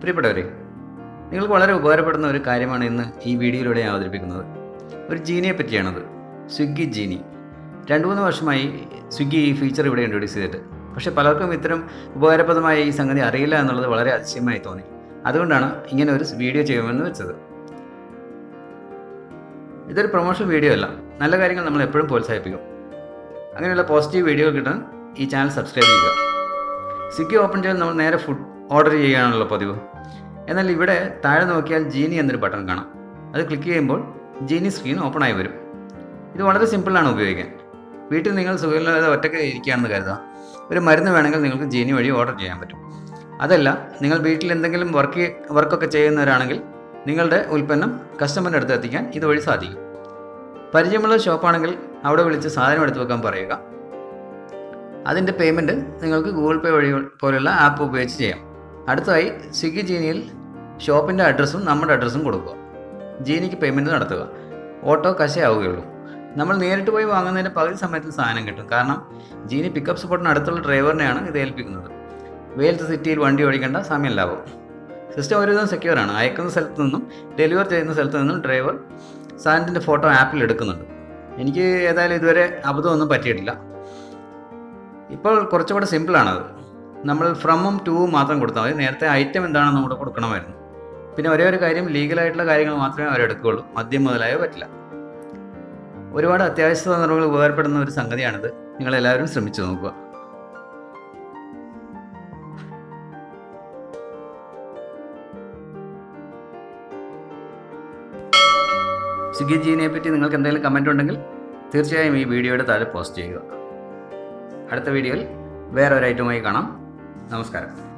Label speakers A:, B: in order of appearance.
A: പ്രിയപ്പെട്ടവരെ നിങ്ങൾക്ക് വളരെ ഉപകാരപ്പെടുന്ന ഒരു കാര്യമാണ് ഇന്ന് ഈ വീഡിയോയിലൂടെ ഞാൻ അവതരിപ്പിക്കുന്നത് ഒരു ജീനിയെ പറ്റിയാണത് സ്വിഗ്ഗി ജീനി രണ്ട് മൂന്ന് വർഷമായി സ്വിഗ്ഗി ഈ ഫീച്ചർ ഇവിടെ ഇൻട്രൊഡ്യൂസ് ചെയ്തിട്ട് പക്ഷേ പലർക്കും ഇത്തരം ഉപകാരപ്രദമായ ഈ സംഗതി അറിയില്ല എന്നുള്ളത് വളരെ അതിശയമായി തോന്നി അതുകൊണ്ടാണ് ഇങ്ങനെ ഒരു വീഡിയോ ചെയ്യുമെന്ന് വെച്ചത് ഇതൊരു പ്രൊമോഷൻ വീഡിയോ അല്ല നല്ല കാര്യങ്ങൾ നമ്മൾ എപ്പോഴും പ്രോത്സാഹിപ്പിക്കും അങ്ങനെയുള്ള പോസിറ്റീവ് വീഡിയോ കിട്ടാൻ ഈ ചാനൽ സബ്സ്ക്രൈബ് ചെയ്യുക സ്വിഗ്ഗി ഓപ്പൺ ചെയ്ത് നമ്മൾ നേരെ ഫുഡ് ഓർഡർ ചെയ്യുകയാണല്ലോ പതിവ് എന്നാൽ ഇവിടെ താഴെ നോക്കിയാൽ ജീനി എന്നൊരു ബട്ടൺ കാണാം അത് ക്ലിക്ക് ചെയ്യുമ്പോൾ ജീനി സ്ക്രീൻ ഓപ്പൺ ആയി വരും ഇത് വളരെ സിമ്പിളാണ് ഉപയോഗിക്കാൻ വീട്ടിൽ നിങ്ങൾ സുഖമില്ലാതെ ഒറ്റയ്ക്ക് ഇരിക്കുകയാണെന്ന് കരുതാം ഒരു മരുന്ന് വേണമെങ്കിൽ നിങ്ങൾക്ക് ജീനി വഴി ഓർഡർ ചെയ്യാൻ പറ്റും അതല്ല നിങ്ങൾ വീട്ടിൽ എന്തെങ്കിലും വർക്ക് വർക്കൊക്കെ ചെയ്യുന്നവരാണെങ്കിൽ നിങ്ങളുടെ ഉൽപ്പന്നം കസ്റ്റമറിൻ്റെ അടുത്ത് എത്തിക്കാൻ ഇതുവഴി സാധിക്കും പരിചയമുള്ള ഷോപ്പാണെങ്കിൽ അവിടെ വിളിച്ച് സാധനം എടുത്തു വെക്കാൻ പറയുക അതിൻ്റെ പേയ്മെൻറ്റ് നിങ്ങൾക്ക് ഗൂഗിൾ പേ വഴി പോലുള്ള ആപ്പ് ഉപയോഗിച്ച് ചെയ്യാം അടുത്തതായി സ്വിഗ്ഗി ജീനിയിൽ ഷോപ്പിൻ്റെ അഡ്രസ്സും നമ്മുടെ അഡ്രസ്സും കൊടുക്കുക ജീനിക്ക് പേയ്മെൻറ്റ് നടത്തുക ഓട്ടോ കശയാവുകയുള്ളൂ നമ്മൾ നേരിട്ട് പോയി വാങ്ങുന്നതിൻ്റെ പകുതി സമയത്തിൽ സാധനം കിട്ടും കാരണം ജീനി പിക്കപ്പ് സ്പോട്ടിന് അടുത്തുള്ള ഡ്രൈവറിനെയാണ് ഇത് ഏൽപ്പിക്കുന്നത് വെയിലത്ത് സിറ്റിയിൽ വണ്ടി ഓടിക്കേണ്ട സമയം ലാഭം സിസ്റ്റം ഒരുവിധം സെക്യൂർ ആണ് അയക്കുന്ന സ്ഥലത്ത് നിന്നും ഡെലിവർ ചെയ്യുന്ന സ്ഥലത്ത് നിന്നും ഡ്രൈവർ സാധനത്തിൻ്റെ ഫോട്ടോ ആപ്പിൽ എടുക്കുന്നുണ്ട് എനിക്ക് ഏതായാലും ഇതുവരെ അബദ്ധമൊന്നും പറ്റിയിട്ടില്ല ഇപ്പോൾ കുറച്ചുകൂടെ സിമ്പിളാണത് നമ്മൾ ഫ്രമും ടൂവും മാത്രം കൊടുത്താൽ മതി നേരത്തെ ഐറ്റം എന്താണെന്ന് കൂടെ കൊടുക്കണമായിരുന്നു പിന്നെ ഒരേ ഒരു കാര്യം ലീഗലായിട്ടുള്ള കാര്യങ്ങൾ മാത്രമേ അവരെടുക്കുകയുള്ളൂ മദ്യം മുതലായോ പറ്റില്ല ഒരുപാട് അത്യാവശ്യ സന്ദർഭങ്ങൾ ഉപകാരപ്പെടുന്ന ഒരു സംഗതിയാണിത് നിങ്ങളെല്ലാവരും ശ്രമിച്ചു നോക്കുക സ്വിഗ്ഗി ജീനിയെ പറ്റി നിങ്ങൾക്ക് എന്തെങ്കിലും കമൻ്റ് ഉണ്ടെങ്കിൽ തീർച്ചയായും ഈ വീഡിയോയുടെ താഴെ പോസ്റ്റ് ചെയ്യുക അടുത്ത വീഡിയോയിൽ വേറെ ഒരു ഐറ്റമായി കാണാം നമസ്കാരം